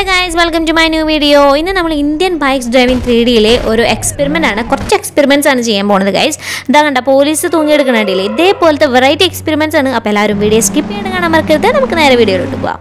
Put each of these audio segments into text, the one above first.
Hi guys welcome to my new video ഇന്ന് നമ്മൾ Indian bikes driving three ഡിയിലെ ഒരു എക്സ്പെരിമെൻ്റ് ആണ് കുറച്ച് എക്സ്പെരിമെൻറ്റ്സ് ആണ് ചെയ്യാൻ പോകുന്നത് ഗൈസ് ഇതാ കണ്ട പോലീസ് തൂങ്ങിയെടുക്കണതില്ലേ ഇതേപോലത്തെ വെറൈറ്റി എക്സ്പെരിമെൻറ്റ്സ് ആണ് അപ്പോൾ എല്ലാവരും വീഡിയോ സ്കിപ്പ് ചെയ്യാണ്ട് കാണാൻ മറക്കരുത് നമുക്ക് നേരെ വീഡിയോയിലോട്ട് പോവാം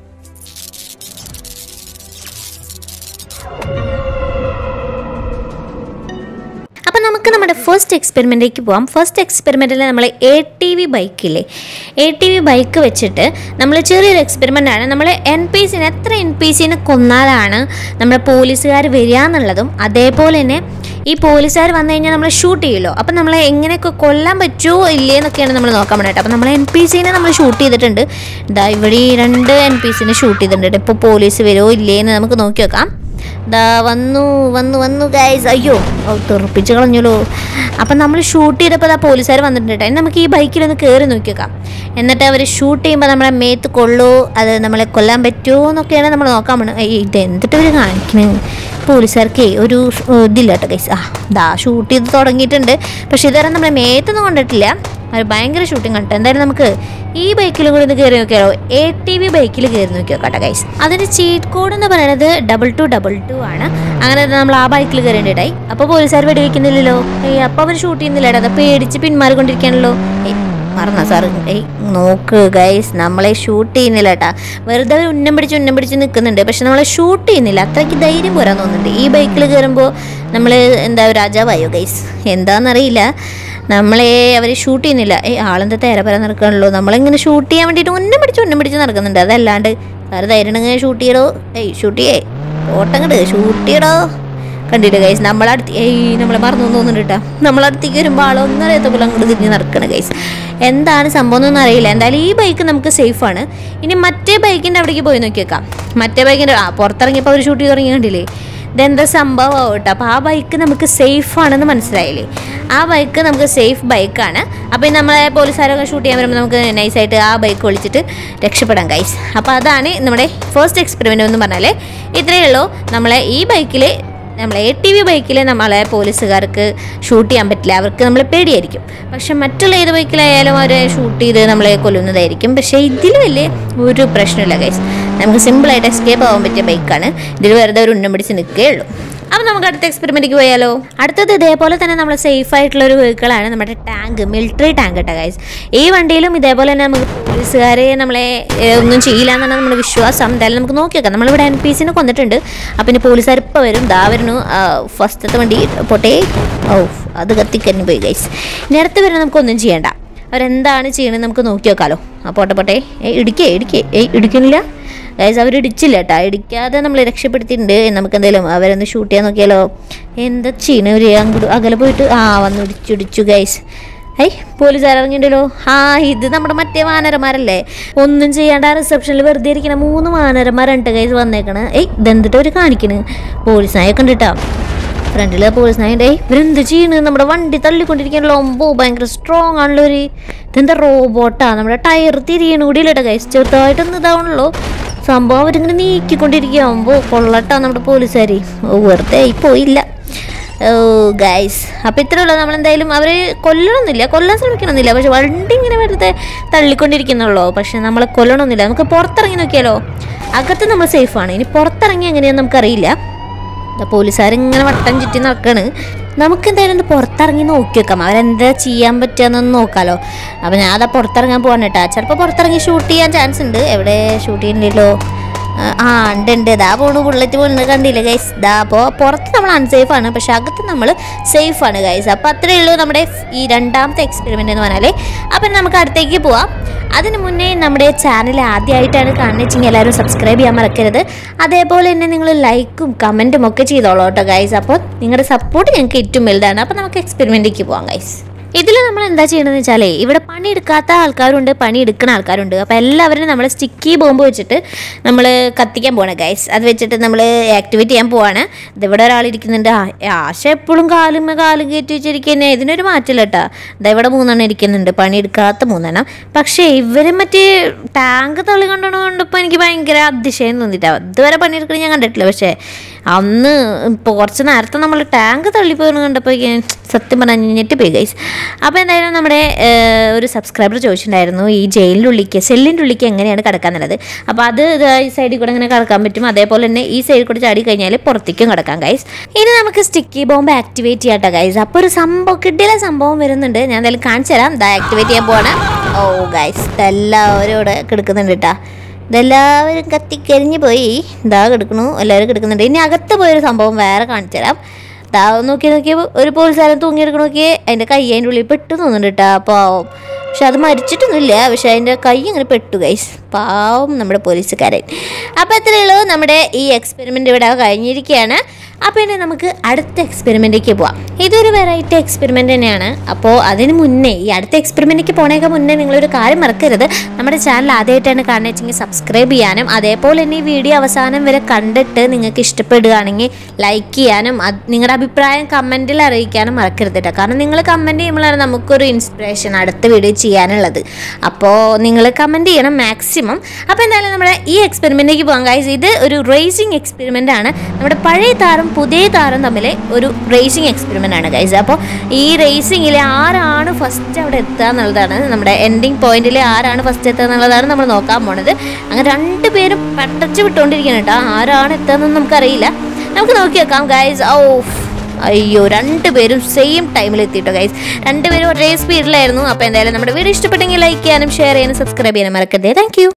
അപ്പം നമുക്ക് നമ്മുടെ ഫസ്റ്റ് എക്സ്പെരിമെൻറ്റിലേക്ക് പോവാം ഫസ്റ്റ് എക്സ്പെരിമെൻറ്റിൽ നമ്മൾ എ ടി വി ബൈക്കില്ലേ എ ടി വി ബൈക്ക് വെച്ചിട്ട് നമ്മൾ ചെറിയൊരു എക്സ്പെരിമെൻ്റ് ആണ് നമ്മൾ എൻ പി സിന് എത്ര എൻ പി സിനെ കൊന്നാലാണ് നമ്മുടെ പോലീസുകാർ വരിക എന്നുള്ളതും അതേപോലെ തന്നെ ഈ പോലീസുകാർ വന്നു കഴിഞ്ഞാൽ നമ്മൾ ഷൂട്ട് ചെയ്യുമല്ലോ അപ്പം നമ്മളെ എങ്ങനെയൊക്കെ കൊല്ലാൻ പറ്റുമോ ഇല്ലേ എന്നൊക്കെയാണ് നമ്മൾ നോക്കാൻ വേണ്ടിയിട്ട് അപ്പം നമ്മൾ എൻ പി സിനെ നമ്മൾ ഷൂട്ട് ചെയ്തിട്ടുണ്ട് ഇതാ ഇവിടെ ഈ രണ്ട് എൻ പി സിനെ ഷൂട്ട് ചെയ്തിട്ടുണ്ട് ഇപ്പോൾ പോലീസ് വരുമോ ഇല്ലേ എന്ന് നമുക്ക് നോക്കി നോക്കാം ദാ വന്നു വന്നു വന്നു ഗൈസ് അയ്യോ ഓ തെറുപ്പിച്ച് കളഞ്ഞല്ലോ അപ്പം നമ്മൾ ഷൂട്ട് ചെയ്തപ്പോൾ ആ പോലീസുകാർ വന്നിട്ടുണ്ട് കേട്ടോ. ഇനി നമുക്ക് ഈ ബൈക്കിലൊന്ന് കയറി നോക്കിയേക്കാം എന്നിട്ട് അവർ ഷൂട്ട് ചെയ്യുമ്പോൾ നമ്മളെ മേത്ത് കൊള്ളൂ അത് നമ്മളെ കൊല്ലാൻ പറ്റുമോ എന്നൊക്കെയാണ് നമ്മൾ നോക്കാൻ വേണം ഏയ് ഇത് എന്തിട്ട് ഇവർ കാണിക്കണേ പോലീസുകാർക്ക് ഒരു സ്- ഇതില്ല കേട്ടോ ഗൈസ് ആ ദാ ഷൂട്ട് ചെയ്ത് തുടങ്ങിയിട്ടുണ്ട് പക്ഷേ ഇതുവരെ നമ്മളെ മേത്തൊന്നും കൊണ്ടിട്ടില്ല അവർ ഭയങ്കര ഷൂട്ടിംഗ് കണ്ടു എന്തായാലും നമുക്ക് ഈ ബൈക്കിൽ കൂടി ഒന്ന് കയറി നോക്കിയാലോ എ ടി വി ബൈക്കിൽ കയറി നോക്കി നോക്കാം ഗൈസ് അതിൻ്റെ ചീറ്റ് കോഡ് എന്ന് പറയുന്നത് ഡബിൾ ടു ഡബിൾ ടു ആണ് അങ്ങനെ നമ്മൾ ആ ബൈക്കിൽ കയറേണ്ടതായി അപ്പോൾ പോലീസുകാർ വെടിവെക്കുന്നില്ലല്ലോ ഏയ് അപ്പോൾ അവർ ഷൂട്ട് ചെയ്യുന്നില്ലടാ അത് പേടിച്ച് പിന്മാറിക്കൊണ്ടിരിക്കുകയാണല്ലോ ഏയ് പറഞ്ഞ സാർ ഏയ് നോക്ക് ഗൈസ് നമ്മളെ ഷൂട്ട് ചെയ്യുന്നില്ല കേട്ടാ വെറുതെ അവർ ഉന്നം പിടിച്ച് ഉന്നം പിടിച്ച് നിൽക്കുന്നുണ്ട് പക്ഷെ നമ്മളെ ഷൂട്ട് ചെയ്യുന്നില്ല അത്രയ്ക്ക് ധൈര്യം പോരാൻ തോന്നുന്നുണ്ട് ഈ ബൈക്കിൽ കയറുമ്പോൾ നമ്മൾ എന്താ രാജാവായോ ഗൈസ് എന്താണെന്നറിയില്ല നമ്മളെ അവർ ഷൂട്ട് ചെയ്യുന്നില്ല ഏയ് ആളെന്താ തേര പര നടക്കണല്ലോ നമ്മളിങ്ങനെ ഷൂട്ട് ചെയ്യാൻ വേണ്ടിയിട്ട് ഉന്നം പിടിച്ച് ഉന്നം പിടിച്ച് നടക്കുന്നുണ്ട് അതല്ലാണ്ട് സാറ് ധൈര്യം ഉണ്ടെങ്കിൽ ഷൂട്ട് ചെയ്യടോ ഏയ് ഷൂട്ട് ചെയ്യേ ഓട്ടങ്ങട് ഷൂട്ട് ചെയ്യടോ കണ്ടിട്ട് ഗൈസ് നമ്മളടുത്ത് ഏയ് നമ്മളെ മറന്നു തോന്നുന്നുണ്ട് കേട്ടോ നമ്മളടുത്തേക്ക് വരുമ്പോൾ ആളൊന്നും അറിയാത്ത പോലെ അങ്ങോട്ട് തിരിഞ്ഞ് നടക്കണം ഗൈസ് എന്താണ് സംഭവം എന്നൊന്നും അറിയില്ല എന്തായാലും ഈ ബൈക്ക് നമുക്ക് സേഫാണ് ഇനി മറ്റേ ബൈക്കിൻ്റെ അവിടേക്ക് പോയി നോക്കി വെക്കാം മറ്റേ ബൈക്കിൻ്റെ ആ പുറത്തിറങ്ങിയപ്പോൾ അവർ ഷൂട്ട് ചെയ്ത് തുടങ്ങി കണ്ടില്ലേ ഇതെന്താ സംഭവം കേട്ടോ അപ്പോൾ ആ ബൈക്ക് നമുക്ക് സേഫ് ആണെന്ന് മനസ്സിലായില്ലേ ആ ബൈക്ക് നമുക്ക് സേഫ് ബൈക്കാണ് അപ്പോൾ ഈ നമ്മളെ പോലീസുകാരൊക്കെ ഷൂട്ട് ചെയ്യാൻ വരുമ്പോൾ നമുക്ക് നൈസായിട്ട് ആ ബൈക്ക് ഒളിച്ചിട്ട് രക്ഷപ്പെടാം ഗൈസ് അപ്പോൾ അതാണ് നമ്മുടെ ഫസ്റ്റ് എക്സ്പെരിമെൻ്റ് എന്ന് പറഞ്ഞാൽ ഇത്രയേ ഉള്ളൂ നമ്മളെ ഈ ബൈക്കിൽ നമ്മളെ എ ടി വി ബൈക്കിൽ നമ്മളെ പോലീസുകാർക്ക് ഷൂട്ട് ചെയ്യാൻ പറ്റില്ല അവർക്ക് നമ്മൾ പേടിയായിരിക്കും പക്ഷെ മറ്റുള്ള ഏത് ബൈക്കിലായാലും അവരെ ഷൂട്ട് ചെയ്ത് നമ്മളെ കൊല്ലുന്നതായിരിക്കും പക്ഷേ ഇതിൽ വലിയ ഒരു പ്രശ്നമില്ല ഗൈസ് നമുക്ക് സിമ്പിളായിട്ട് എസ്കേപ്പ് ആവാൻ പറ്റിയ ബൈക്കാണ് ഇതിൽ വെറുതെ ഒരു ഉന്നം പിടിച്ച് നിൽക്കുകയേ ഉള്ളൂ അപ്പോൾ നമുക്ക് അടുത്ത എക്സ്പെരിമെൻറ്റിക്ക് പോയാലോ അടുത്തത് ഇതേപോലെ തന്നെ നമ്മൾ സേഫ് ആയിട്ടുള്ള ഒരു വെഹിക്കിളാണ് നമ്മുടെ ടാങ്ക് മിലിറ്ററി ടാങ്ക് കേട്ടോ ഗൈസ് ഈ വണ്ടിയിലും ഇതേപോലെ തന്നെ നമുക്ക് പോലീസുകാരെ നമ്മളെ ഏഹ്, ഒന്നും ചെയ്യില്ല എന്നാണ് നമ്മുടെ വിശ്വാസം എന്തായാലും നമുക്ക് നോക്കി നോക്കാം നമ്മളിവിടെ എൻ പി സിനെ കൊന്നിട്ടുണ്ട് അപ്പം ഇനി പോലീസുകാർ ഇപ്പോൾ വരും ദാ വരുന്നു ഫസ്റ്റത്തെ വണ്ടി പൊട്ടേ ഓ അത് കത്തിക്കന്നെ പോയി ഗൈസ് ഇനി അടുത്ത് വരുന്ന നമുക്കൊന്നും ചെയ്യണ്ട അവരെന്താണ് ചെയ്യണമെന്ന് നമുക്ക് നോക്കി നോക്കാലോ ആ പോട്ടെ പോട്ടെ ഏയ് ഇടിക്കേ ഇടിക്കേ ഏയ് ഇടിക്കുന്നില്ല ഗൈസ് അവർ ഇടിച്ചില്ല കേട്ടോ ഇടിക്കാതെ നമ്മൾ രക്ഷപ്പെടുത്തിയിട്ടുണ്ട് നമുക്ക് എന്തെങ്കിലും അവരൊന്ന് ഷൂട്ട് ചെയ്യാൻ നോക്കിയാലോ എന്താ ചെയ്യണ ഒരു അങ്ങോട്ട് അകലെ പോയിട്ട് ആ വന്ന് ഇടിച്ചു ഇടിച്ചു ഗൈസ് ഐ പോലീസുകാർ ഇറങ്ങിയിട്ടുണ്ടല്ലോ ആ ഇത് നമ്മുടെ മറ്റേ വാനരന്മാരല്ലേ ഒന്നും ചെയ്യാണ്ട് ആ റിസപ്ഷനിൽ വെറുതെ ഇരിക്കണ മൂന്ന് വാനരന്മാരുണ്ട് ഗൈസ് വന്നേക്കണ് ഏയ് ഇതെന്തിട്ട് അവർ കാണിക്കണ് പോലീസ് നായ കണ്ടിട്ടാ ഫ്രണ്ടിലെ പോലീസ് നായൻ്റെ ഇവരെന്ത് ചെയ്യണ് നമ്മുടെ വണ്ടി തള്ളിക്കൊണ്ടിരിക്കണല്ലോ ഒമ്പോ ഭയങ്കര സ്ട്രോങ് ആണല്ലോ ഒരു ഇതെന്താ റോബോട്ടാ നമ്മുടെ ടയർ തിരിയണ കൂടി ഇല്ലട്ടെ ഗൈസ് ചെറുതായിട്ടൊന്നും ഇതാവണല്ലോ സംഭവം അവരിങ്ങനെ നീക്കിക്കൊണ്ടിരിക്കുമ്പോ കൊള്ളട്ടാ നമ്മുടെ പോലീസുകാർ ഓ വെറുതെ ആയി പോയില്ല ഓ ഗൈസ് അപ്പോൾ ഇത്രേ ഉള്ളൂ നമ്മളെന്തായാലും അവർ കൊല്ലണമെന്നില്ല കൊല്ലാൻ ശ്രമിക്കണമെന്നില്ല പക്ഷെ വണ്ടി ഇങ്ങനെ വെറുതെ തള്ളിക്കൊണ്ടിരിക്കുന്നുള്ളൂ പക്ഷെ നമ്മളെ കൊല്ലണമെന്നില്ല നമുക്ക് പുറത്തിറങ്ങി നോക്കിയാലോ അകത്ത് നമ്മൾ സേഫാണ് ഇനി പുറത്തിറങ്ങി എങ്ങനെയാണെന്ന് നമുക്കറിയില്ല ദാ പോലീസുകാരിങ്ങനെ വട്ടം ചുറ്റി നടക്കാണ് നമുക്ക് എന്തായാലും ഒന്ന് പുറത്തിറങ്ങി നോക്കി വെക്കാം അവരെന്താ ചെയ്യാൻ പറ്റുകയെന്നൊന്ന് നോക്കാലോ അപ്പം ഞാൻ അതാ പുറത്തിറങ്ങാൻ പോവാണ് കേട്ടോ ചിലപ്പോൾ പുറത്തിറങ്ങി ഷൂട്ട് ചെയ്യാൻ ചാൻസ് ഉണ്ട് എവിടെ ഷൂട്ട് ചെയ്യുന്നില്ലല്ലോ ആ, ആ ഉണ്ട് ഉണ്ട് ഇതാ പോണു ബുള്ളറ്റ് പോകുന്നത് കണ്ടില്ലേ ഗൈസ് ഇതാ അപ്പോൾ പുറത്ത് നമ്മൾ അൺസേഫ് ആണ് പക്ഷെ അകത്ത് നമ്മൾ സേഫ് ആണ് ഗൈസ് അപ്പോൾ അത്രയേ ഉള്ളൂ നമ്മുടെ ഈ രണ്ടാമത്തെ എക്സ്പെരിമെൻ്റ് എന്ന് പറഞ്ഞാൽ അപ്പം നമുക്ക് അടുത്തേക്ക് പോവാം അതിന് മുന്നേ നമ്മുടെ ചാനൽ ആദ്യമായിട്ടാണ് കാണുന്നത് വെച്ചെങ്കിൽ എല്ലാവരും സബ്സ്ക്രൈബ് ചെയ്യാൻ മറക്കരുത് അതേപോലെ തന്നെ നിങ്ങൾ ലൈക്കും കമൻറ്റും ഒക്കെ ചെയ്തോളൂ കേട്ടോ ഗൈസ് അപ്പോൾ നിങ്ങളുടെ സപ്പോർട്ട് ഞങ്ങൾക്ക് ഏറ്റവും വലുതാണ് അപ്പോൾ നമുക്ക് എക്സ്പെരിമെൻറ്റിലേക്ക് പോവാം ഗൈസ് ഇതിൽ നമ്മൾ എന്താ ചെയ്യണമെന്ന് വെച്ചാലേ ഇവിടെ പണി എടുക്കാത്ത ആൾക്കാരുണ്ട് പണി എടുക്കുന്ന ആൾക്കാരുണ്ട് അപ്പോൾ എല്ലാവരും നമ്മൾ സ്റ്റിക്കി ബോംബ് വെച്ചിട്ട് നമ്മൾ കത്തിക്കാൻ പോവാണ് ഗൈസ് അത് വെച്ചിട്ട് നമ്മൾ ആക്ടിവേറ്റ് ചെയ്യാൻ പോവാണ് ഇതിവിടെ ഒരാൾ ഇരിക്കുന്നുണ്ട് ആ ആശ എപ്പോഴും കാലും കാലും കയറ്റി വെച്ചിരിക്കുന്നേ ഇതിനൊരു മാറ്റമില്ല കേട്ടോ ഇതാ ഇവിടെ മൂന്നെണ്ണം ഇരിക്കുന്നുണ്ട് പണി എടുക്കാത്ത മൂന്നെണ്ണം പക്ഷേ ഇവർ മറ്റേ ടാങ്ക് തള്ളി കൊണ്ടോണ്ട് കണ്ടപ്പോൾ എനിക്ക് ഭയങ്കര അതിശയം തോന്നിയിട്ടാ ഇതുവരെ പണിയെടുക്കുന്നത് ഞാൻ കണ്ടിട്ടില്ല പക്ഷേ അന്ന് ഇപ്പോൾ കുറച്ച് നേരത്തെ നമ്മൾ ടാങ്ക് തള്ളിപ്പോയി കണ്ടപ്പോൾ എനിക്ക് സത്യം പറഞ്ഞാൽ ഞെട്ടി പോയി ഗൈസ് അപ്പോൾ എന്തായാലും നമ്മുടെ ഏഹ്, ഒരു സബ്സ്ക്രൈബർ ചോദിച്ചിട്ടുണ്ടായിരുന്നു ഈ ജയിലിൻ്റെ ഉള്ളിലേക്ക് സെല്ലിൻ്റെ ഉള്ളിലേക്ക് എങ്ങനെയാണ് കിടക്കാന്നുള്ളത് അപ്പോൾ അത് ഇത് ഈ സൈഡിൽ കൂടെ ഇങ്ങനെ കിടക്കാൻ പറ്റും അതേപോലെ തന്നെ ഈ സൈഡിൽ കൂടെ ചാടി കഴിഞ്ഞാൽ പുറത്തേക്കും കിടക്കാം ഗൈസ് ഇനി നമുക്ക് സ്റ്റിക്കി ബോംബ് ആക്ടിവേറ്റ് ചെയ്യാട്ടോ ഗൈസ് അപ്പോൾ ഒരു സംഭവം കിട്ടിയ സംഭവം വരുന്നുണ്ട് ഞാൻ എന്തായാലും കാണിച്ചു തരാം ഇതാ ആക്ടിവേറ്റ് ചെയ്യാൻ പോവാണ് ഓ ഗൈസ് ഇതെല്ലാവരും ഇവിടെ കിടക്കുന്നുണ്ട് കേട്ടോ ഇതെല്ലാവരും കത്തിക്കരിഞ്ഞ് പോയി ഇതാ കിടക്കണു എല്ലാവരും കിടക്കുന്നുണ്ട് ഇനി അകത്ത് പോയൊരു സംഭവം വേറെ കാണിച്ചു തരാം ദാ നോക്കി നോക്കി ഒരു പോലീസുകാരൻ തൂങ്ങിയെടുക്കണ നോക്കിയേ അതിൻ്റെ കൈ അതിൻ്റെ ഉള്ളിൽ പെട്ടു തോന്നുന്നുണ്ട് കേട്ടോ പാവം പക്ഷെ അത് മരിച്ചിട്ടൊന്നുമില്ല പക്ഷെ അതിൻ്റെ കൈ ഇങ്ങനെ പെട്ടു ഗൈസ് പാവം നമ്മുടെ പോലീസുകാരൻ അപ്പോൾ എത്രയേ ഉള്ളൂ നമ്മുടെ ഈ എക്സ്പെരിമെൻ്റ് ഇവിടെ കഴിഞ്ഞിരിക്കുകയാണ് അപ്പോൾ ഇനി നമുക്ക് അടുത്ത എക്സ്പെരിമെൻറ്റിലേക്ക് പോവാം ഇതൊരു വെറൈറ്റി എക്സ്പെരിമെൻ്റ് തന്നെയാണ് അപ്പോൾ അതിന് മുന്നേ ഈ അടുത്ത എക്സ്പെരിമെൻറ്റിലേക്ക് പോണേക്ക് മുന്നേ നിങ്ങളൊരു കാര്യം മറക്കരുത് നമ്മുടെ ചാനൽ ആദ്യമായിട്ടാണ് കാണുന്നത് വെച്ചെങ്കിൽ സബ്സ്ക്രൈബ് ചെയ്യാനും അതേപോലെ തന്നെ ഈ വീഡിയോ അവസാനം വരെ കണ്ടിട്ട് നിങ്ങൾക്ക് ഇഷ്ടപ്പെടുകയാണെങ്കിൽ ലൈക്ക് ചെയ്യാനും അത് നിങ്ങളുടെ അഭിപ്രായം കമൻറ്റിൽ അറിയിക്കാനും മറക്കരുത് കേട്ടോ കാരണം നിങ്ങൾ കമൻറ്റ് ചെയ്യുമ്പോഴാണ് നമുക്കൊരു ഇൻസ്പിറേഷൻ അടുത്ത വീഡിയോ ചെയ്യാനുള്ളത് അപ്പോൾ നിങ്ങൾ കമൻറ്റ് ചെയ്യണം മാക്സിമം അപ്പോൾ എന്തായാലും നമ്മുടെ ഈ എക്സ്പെരിമെൻറ്റിലേക്ക് പോകാം ഗൈസ് ഇത് ഒരു റേസിംഗ് എക്സ്പെരിമെൻ്റ് ആണ് നമ്മുടെ പഴയ താരം പുതിയ താരം തമ്മിൽ ഒരു റേസിംഗ് എക്സ്പെരിമെൻ്റ് ആണ് ഗൈസ് അപ്പോൾ ഈ റേസിംഗിൽ ആരാണ് ഫസ്റ്റ് അവിടെ എത്തുക എന്നുള്ളതാണ് നമ്മുടെ എൻഡിങ് പോയിന്റിൽ ആരാണ് ഫസ്റ്റ് എത്തുക എന്നുള്ളതാണ് നമ്മൾ നോക്കാൻ പോണത് അങ്ങനെ രണ്ട് പേരും പട്ടച്ച് വിട്ടുകൊണ്ടിരിക്കണം കേട്ടോ ആരാണ് എത്തുകയെന്നൊന്നും നമുക്കറിയില്ല നമുക്ക് നോക്കി വെക്കാം ഗൈസ് ഓ അയ്യോ രണ്ടുപേരും സെയിം ടൈമിൽ എത്തിയിട്ടോ ഗൈസ് രണ്ടുപേരും ഒരേ സ്പീഡിലായിരുന്നു അപ്പോൾ എന്തായാലും നമ്മുടെ വീഡിയോ ഇഷ്ടപ്പെട്ടെങ്കിൽ ലൈക്ക് ചെയ്യാനും ഷെയർ ചെയ്യാനും സബ്സ്ക്രൈബ് ചെയ്യാനും മറക്കരുത് താങ്ക്